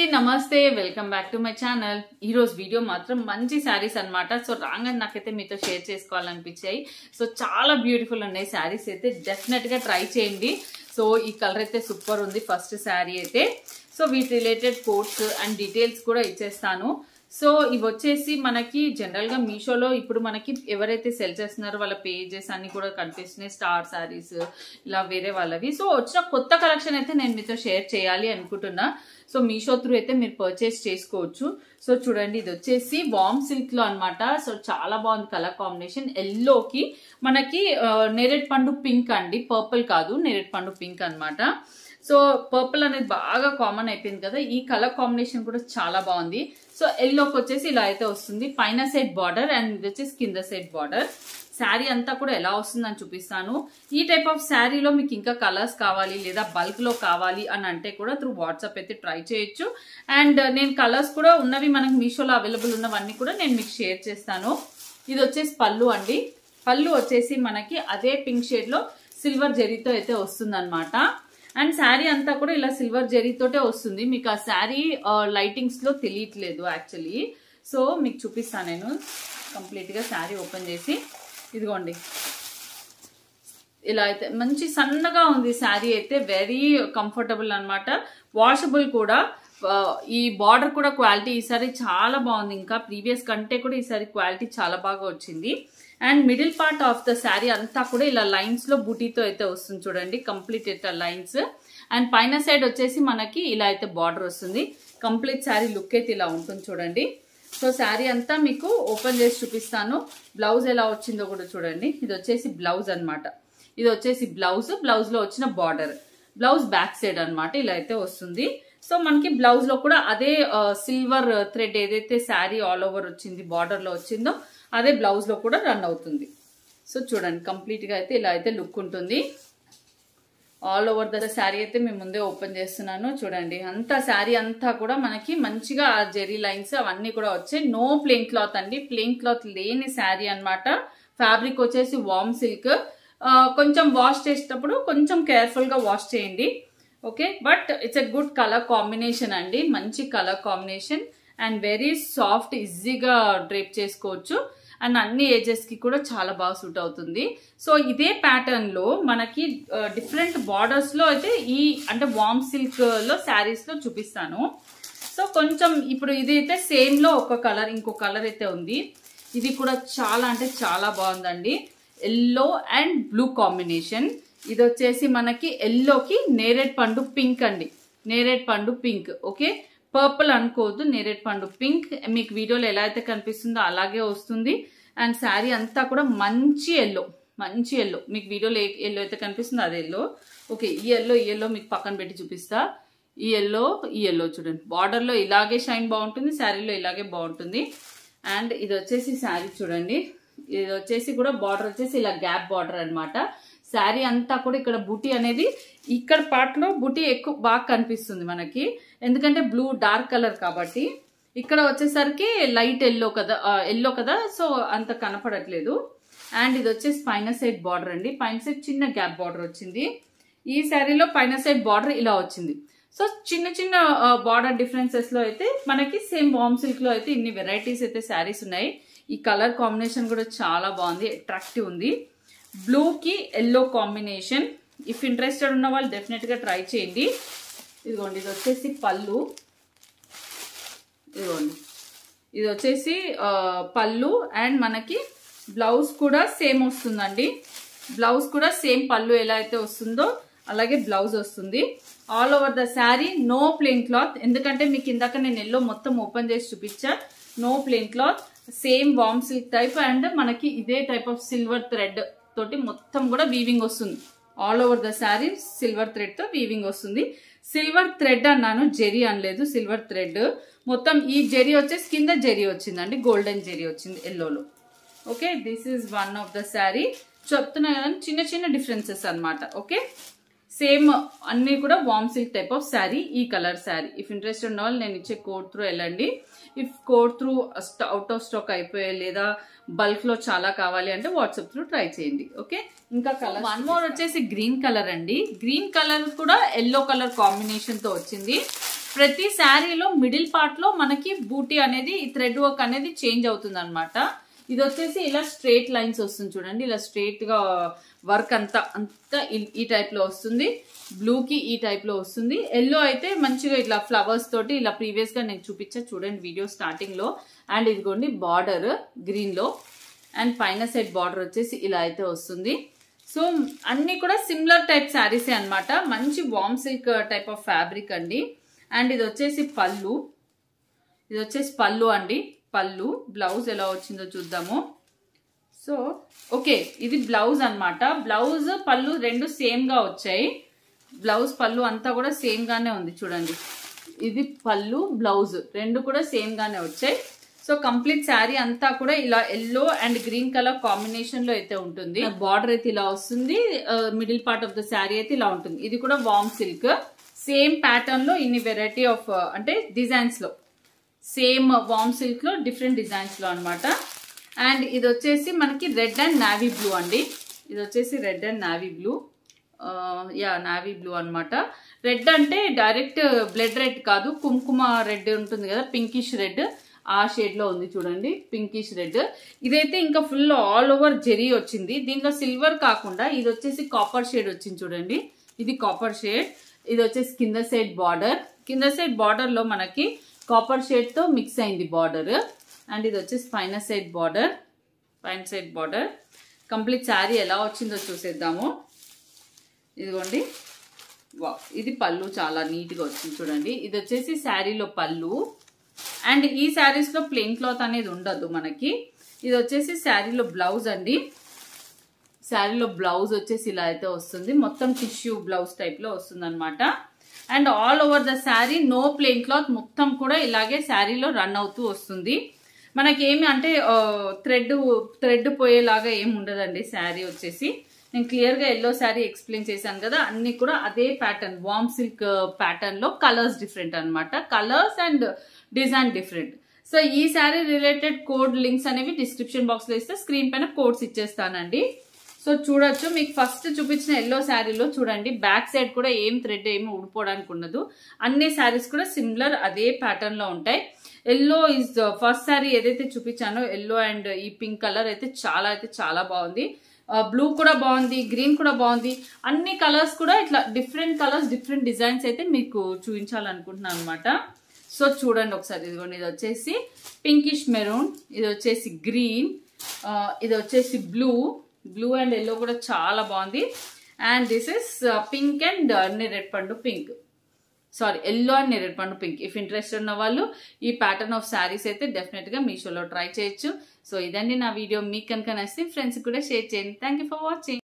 నమస్తే welcome back to my channel ఈ రోజు వీడియో మాత్రం మంచి శారీస్ అన్నమాట సో రాగానే నాకైతే మీతో షేర్ చేసుకోవాలనిపించాయి సో చాలా బ్యూటిఫుల్ ఉన్నాయి శారీస్ అయితే డెఫినెట్ గా ట్రై చేయండి సో ఈ కలర్ అయితే సూపర్ ఉంది ఫస్ట్ శారీ అయితే సో వీటి రిలేటెడ్ కోడ్స్ అండ్ డీటెయిల్స్ కూడా ఇచ్చేస్తాను సో ఇవి వచ్చేసి మనకి జనరల్ గా మీషోలో ఇప్పుడు మనకి ఎవరైతే సెల్ చేస్తున్నారో వాళ్ళ పేజెస్ అన్ని కూడా కనిపిస్తున్నాయి స్టార్ శారీస్ ఇలా వేరే వాళ్ళవి సో వచ్చిన కొత్త కలెక్షన్ అయితే నేను మీతో షేర్ చేయాలి అనుకుంటున్నా సో మీషో త్రూ అయితే మీరు పర్చేస్ చేసుకోవచ్చు సో చూడండి ఇది వచ్చేసి వామ్ సిల్క్ లో అనమాట సో చాలా బాగుంది కలర్ కాంబినేషన్ ఎల్లోకి మనకి ఆ, నేరేడ్ పండు పింక్ అండి పర్పుల్ కాదు నేరేడ్ పండు పింక్ అన్నమాట సో పర్పుల్ అనేది బాగా కామన్ అయిపోయింది కదా ఈ కలర్ కాంబినేషన్ కూడా చాలా బాగుంది సో ఎల్లోకి వచ్చేసి ఇలా అయితే వస్తుంది పైన సైడ్ బార్డర్ అండ్ ఇది వచ్చేసి కింద సైడ్ బార్డర్ శారీ అంతా కూడా ఎలా వస్తుందని చూపిస్తాను ఈ టైప్ ఆఫ్ శారీలో మీకు ఇంకా కలర్స్ కావాలి లేదా బల్క్ లో కావాలి అని అంటే కూడా త్రూ వాట్సాప్ అయితే ట్రై చేయొచ్చు అండ్ నేను కలర్స్ కూడా ఉన్నవి మనకి మీషోలో అవైలబుల్ ఉన్నవన్నీ కూడా నేను మీకు షేర్ చేస్తాను ఇది వచ్చేసి పళ్ళు అండి పళ్ళు వచ్చేసి మనకి అదే పింక్ షేడ్ లో సిల్వర్ జరీతో అయితే వస్తుంది అండ్ శారీ అంతా కూడా ఇలా సిల్వర్ జరీతోటే వస్తుంది మీకు ఆ శారీ లైటింగ్స్ లో తెలియట్లేదు యాక్చువల్లీ సో మీకు చూపిస్తాను నేను కంప్లీట్ గా శారీ ఓపెన్ చేసి ఇదిగోండి ఇలా అయితే మంచి సన్నగా ఉంది శారీ అయితే వెరీ కంఫర్టబుల్ అన్నమాట వాషబుల్ కూడా ఆ, ఈ బార్డర్ కూడా క్వాలిటీ ఈసారి చాలా బాగుంది ఇంకా ప్రీవియస్ కంటే కూడా ఈసారి క్వాలిటీ చాలా బాగా వచ్చింది and middle part of the sari అంతా కూడా ఇలా లైన్స్ లో బూటీతో అయితే వస్తుంది చూడండి కంప్లీట్ ఇట్లా లైన్స్ అండ్ పైన సైడ్ వచ్చేసి మనకి ఇలా అయితే బార్డర్ వస్తుంది కంప్లీట్ శారీ లుక్ అయితే ఇలా ఉంటుంది చూడండి సో శారీ అంతా మీకు ఓపెన్ చేసి చూపిస్తాను బ్లౌజ్ ఎలా వచ్చిందో కూడా చూడండి ఇది వచ్చేసి బ్లౌజ్ అన్నమాట ఇది వచ్చేసి బ్లౌజ్ బ్లౌజ్ లో వచ్చిన బార్డర్ బ్లౌజ్ బ్యాక్ సైడ్ అన్నమాట ఇలా అయితే వస్తుంది సో మనకి బ్లౌజ్ లో కూడా అదే సిల్వర్ థ్రెడ్ ఏదైతే శారీ ఆల్ ఓవర్ వచ్చింది బార్డర్ లో వచ్చిందో అదే బ్లౌజ్ లో కూడా రన్ అవుతుంది సో చూడండి కంప్లీట్ గా అయితే ఇలా అయితే లుక్ ఉంటుంది ఆల్ ఓవర్ ద శారీ అయితే మేము ముందే ఓపెన్ చేస్తున్నాను చూడండి అంతా శారీ అంతా కూడా మనకి మంచిగా ఆ జెరీ లైన్స్ అవన్నీ కూడా వచ్చాయి నో ప్లెయిన్ క్లాత్ అండి ప్లెయిన్ క్లాత్ లేని శారీ అన్నమాట ఫ్యాబ్రిక్ వచ్చేసి వామ్ సిల్క్ కొంచెం వాష్ చేసేటప్పుడు కొంచెం కేర్ఫుల్ గా వాష్ చేయండి okay but it's a good colour combination అండి మంచి colour combination and very soft ఈజీగా డ్రేప్ చేసుకోవచ్చు అండ్ అన్ని ఏజెస్ కి కూడా చాలా బాగా సూట్ అవుతుంది సో ఇదే ప్యాటర్న్ లో మనకి డిఫరెంట్ బార్డర్స్ లో అయితే ఈ అంటే వామ్ సిల్క్ లో శారీస్ లో చూపిస్తాను సో కొంచెం ఇప్పుడు ఇది అయితే సేమ్ లో ఒక కలర్ ఇంకో కలర్ అయితే ఉంది ఇది కూడా చాలా అంటే చాలా బాగుందండి ఎల్లో అండ్ బ్లూ కాంబినేషన్ ఇది వచ్చేసి మనకి ఎల్లోకి నేరేడ్ పండు పింక్ అండి నేరేడ్ పండు పింక్ ఓకే పర్పుల్ అనుకోవద్దు నేరేడ్ పండు పింక్ మీకు వీడియోలో ఎలా అయితే కనిపిస్తుందో అలాగే వస్తుంది అండ్ శారీ అంతా కూడా మంచి ఎల్లో మంచి ఎల్లో మీకు వీడియోలో ఏ ఎల్లో అయితే కనిపిస్తుందో అదే ఎల్లో ఓకే ఈ ఎల్లో ఈ ఎల్లో మీకు పక్కన పెట్టి చూపిస్తా ఈ ఎల్లో ఈ ఎల్లో చూడండి బార్డర్లో ఇలాగే షైన్ బాగుంటుంది శారీలో ఇలాగే బాగుంటుంది అండ్ ఇది వచ్చేసి శారీ చూడండి ఇది వచ్చేసి కూడా బార్డర్ వచ్చేసి ఇలా గ్యాప్ బార్డర్ అన్నమాట శారీ అంతా కూడా ఇక్కడ బుటీ అనేది ఇక్కడ పార్ట్ లో బుటీ ఎక్కువ బాగా కనిపిస్తుంది మనకి ఎందుకంటే బ్లూ డార్క్ కలర్ కాబట్టి ఇక్కడ వచ్చేసరికి లైట్ ఎల్లో కదా ఎల్లో కదా సో అంత కనపడట్లేదు అండ్ ఇది వచ్చేసి పైన సైడ్ బార్డర్ అండి పైన సైడ్ చిన్న గ్యాప్ బార్డర్ వచ్చింది ఈ శారీలో పైన సైడ్ బార్డర్ ఇలా వచ్చింది సో చిన్న చిన్న బార్డర్ డిఫరెన్సెస్ లో అయితే మనకి సేమ్ వామ్ సిల్క్ లో అయితే ఇన్ని వెరైటీస్ అయితే శారీస్ ఉన్నాయి ఈ కలర్ కాంబినేషన్ కూడా చాలా బాగుంది అట్రాక్టివ్ ఉంది బ్లూ కి ఎల్లో కాంబినేషన్ ఇఫ్ ఇంట్రెస్టెడ్ ఉన్న వాళ్ళు డెఫినెట్ గా ట్రై చేయండి ఇదిగోండి ఇది వచ్చేసి పళ్ళు ఇదిగోండి ఇది వచ్చేసి ఆ, పళ్ళు అండ్ మనకి బ్లౌజ్ కూడా సేమ్ వస్తుందండి బ్లౌజ్ కూడా సేమ్ పళ్ళు ఎలా అయితే వస్తుందో అలాగే బ్లౌజ్ వస్తుంది all over the sari no plain cloth ఎందుకంటే మీకు ఇందాక నేను ఎల్లో మొత్తం ఓపెన్ చేసి చూపించా no plain cloth same warm silk type and మనకి ఇదే టైప్ ఆఫ్ సిల్వర్ థ్రెడ్ తోటి మొత్తం కూడా వీవింగ్ వస్తుంది all over the sari silver thread తో వీవింగ్ వస్తుంది సిల్వర్ థ్రెడ్ అన్నాను జెరీ అనలేదు సిల్వర్ థ్రెడ్ మొత్తం ఈ జెరీ వచ్చేసి కింద జెరీ వచ్చిందండి గోల్డెన్ జెరీ వచ్చింది ఎల్లోలో okay this is one of the sari చెప్తున్నా కదా చిన్న చిన్న డిఫరెన్సెస్ అన్నమాట ఓకే సేమ్ అన్ని కూడా warm silk type of sari ఈ కలర్ శారీ ఇఫ్ ఇంట్రెస్ట్ ఉన్న వాళ్ళు నేను ఇచ్చే కోడ్ త్రూ వెళ్ళండి if code through out of stock అయిపోయాయి లేదా బల్క్ లో చాలా కావాలి అంటే వాట్సాప్ త్రూ ట్రై చేయండి ఓకే ఇంకా కలర్ వన్ మోర్ వచ్చేసి గ్రీన్ కలర్ అండి గ్రీన్ కలర్ కూడా ఎల్లో కలర్ కాంబినేషన్ తో వచ్చింది ప్రతి శారీలో మిడిల్ పార్ట్ లో మనకి బూటీ అనేది ఈ థ్రెడ్ వర్క్ అనేది చేంజ్ అవుతుంది అనమాట ఇది వచ్చేసి ఇలా స్ట్రేట్ లైన్స్ వస్తుంది చూడండి ఇలా స్ట్రేట్ గా వర్క్ అంతా అంతా ఈ- ఈ టైప్ లో వస్తుంది బ్లూ కి ఈ టైప్ లో వస్తుంది ఎల్లో అయితే మంచిగా ఇట్లా ఫ్లవర్స్ తోటి ఇలా ప్రీవియస్ గా నేను చూపించా చూడండి వీడియో స్టార్టింగ్ లో అండ్ ఇదిగోండి బార్డర్ గ్రీన్ లో అండ్ పైన సైడ్ బార్డర్ వచ్చేసి ఇలా అయితే వస్తుంది సో అన్ని కూడా సిమిలర్ టైప్ శారీసే అన్నమాట మంచి warm silk type of fabric అండి అండ్ ఇది వచ్చేసి పళ్ళు ఇది వచ్చేసి పళ్ళు అండి పళ్ళు బ్లౌజ్ ఎలా వచ్చిందో చూద్దాము సో ఓకే ఇది బ్లౌజ్ అన్నమాట బ్లౌజ్ పళ్ళు రెండు సేమ్ గా వచ్చాయి బ్లౌజ్ పళ్ళు అంతా కూడా సేమ్ గానే ఉంది చూడండి ఇది పళ్ళు బ్లౌజ్ రెండు కూడా సేమ్ గానే వచ్చాయి సో కంప్లీట్ శారీ అంతా కూడా ఇలా yellow and green colour combination లో అయితే ఉంటుంది బార్డర్ అయితే ఇలా వస్తుంది middle part of the sari అయితే ఇలా ఉంటుంది ఇది కూడా వామ్ సిల్క్ సేమ్ ప్యాటర్న్ లో ఇన్ని వెరైటీ ఆఫ్ అంటే డిజైన్స్ లో సేమ్ వామ్ సిల్క్ లో డిఫరెంట్ డిజైన్స్ లో అన్నమాట అండ్ ఇది వచ్చేసి మనకి రెడ్ అండ్ నావీ బ్లూ అండి ఇది వచ్చేసి red and navy blue yeah navy blue అన్నమాట రెడ్ అంటే డైరెక్ట్ బ్లడ్ రెడ్ కాదు కుంకుమ రెడ్ ఉంటుంది కదా పింకిష్ రెడ్ ఆ షేడ్ లో ఉంది చూడండి పింకిష్ రెడ్ ఇదైతే ఇంకా ఫుల్ ఆల్ ఓవర్ జెరీ వచ్చింది దీంట్లో సిల్వర్ కాకుండా ఇది వచ్చేసి కాపర్ షేడ్ వచ్చింది చూడండి ఇది కాపర్ షేడ్ ఇది వచ్చేసి కింద సైడ్ బార్డర్ కింద సైడ్ బార్డర్ లో మనకి కాపర్ షేడ్ తో మిక్స్ అయింది బార్డర్ అండ్ ఇది వచ్చేసి పైన సైడ్ బార్డర్ పైన సైడ్ బార్డర్ కంప్లీట్ శారీ ఎలా వచ్చిందో చూసేద్దాము ఇదిగోండి వా ఇది పళ్ళు చాలా నీట్గా వచ్చింది చూడండి ఇది వచ్చేసి శారీలో పళ్ళు అండ్ ఈ శారీస్లో ప్లెయిన్ క్లాత్ అనేది ఉండదు మనకి ఇది వచ్చేసి శారీలో బ్లౌజ్ అండి శారీలో బ్లౌజ్ వచ్చేసి ఇలా అయితే వస్తుంది మొత్తం టిష్యూ బ్లౌజ్ టైప్లో వస్తుంది అనమాట and all over the sari no plain cloth మొత్తం కూడా ఇలాగే శారీలో రన్ అవుతూ వస్తుంది మనకి ఏమి అంటే థ్రెడ్ థ్రెడ్ పోయేలాగా ఏమి ఉండదండి శారీ వచ్చేసి నేను క్లియర్గా ఎల్లో శారీ ఎక్స్ప్లెయిన్ చేశాను కదా అన్ని కూడా అదే ప్యాటర్న్ వామ్ సిల్క్ ప్యాటర్న్ లో కలర్స్ డిఫరెంట్ అన్నమాట colours and design different so ఈ శారీ రిలేటెడ్ కోడ్ లింక్స్ అనేవి డిస్క్రిప్షన్ బాక్స్ లో ఇస్తే స్క్రీన్ పైన కోడ్స్ ఇచ్చేస్తానండి సో చూడొచ్చు మీకు ఫస్ట్ చూపించిన ఎల్లో శారీలో చూడండి బ్యాక్ సైడ్ కూడా ఏం థ్రెడ్ ఏమి ఊడిపోవడానికి ఉండదు అన్ని శారీస్ కూడా సిమిలర్ అదే ప్యాటర్న్ లో ఉంటాయి ఎల్లో ఇస్ ఫస్ట్ శారీ ఏదైతే చూపించానో ఎల్లో అండ్ ఈ పింక్ కలర్ అయితే చాలా అయితే చాలా బాగుంది బ్లూ కూడా బాగుంది గ్రీన్ కూడా బాగుంది అన్ని కలర్స్ కూడా ఇట్లా డిఫరెంట్ కలర్స్ డిఫరెంట్ డిజైన్స్ అయితే మీకు చూపించాలనుకుంటున్నాను అనమాట సో చూడండి ఒకసారి ఇదిగోండి ఇది వచ్చేసి పింకిష్ మెరూన్ ఇది వచ్చేసి గ్రీన్ ఇది వచ్చేసి బ్లూ బ్లూ అండ్ ఎల్లో కూడా చాలా బాగుంది and this is pink and నెరెడ్ పండు పింక్ సారీ ఎల్లో అండ్ నెరెడ్ పండు పింక్ ఇఫ్ ఇంట్రెస్ట్ ఉన్న వాళ్ళు ఈ ప్యాటర్న్ ఆఫ్ శారీస్ అయితే డెఫినెట్ గా మీషోలో ట్రై చేయొచ్చు సో ఇదండి నా వీడియో మీకు కనుక నచ్చితే ఫ్రెండ్స్ కూడా షేర్ చేయండి థ్యాంక్ ఫర్ వాచింగ్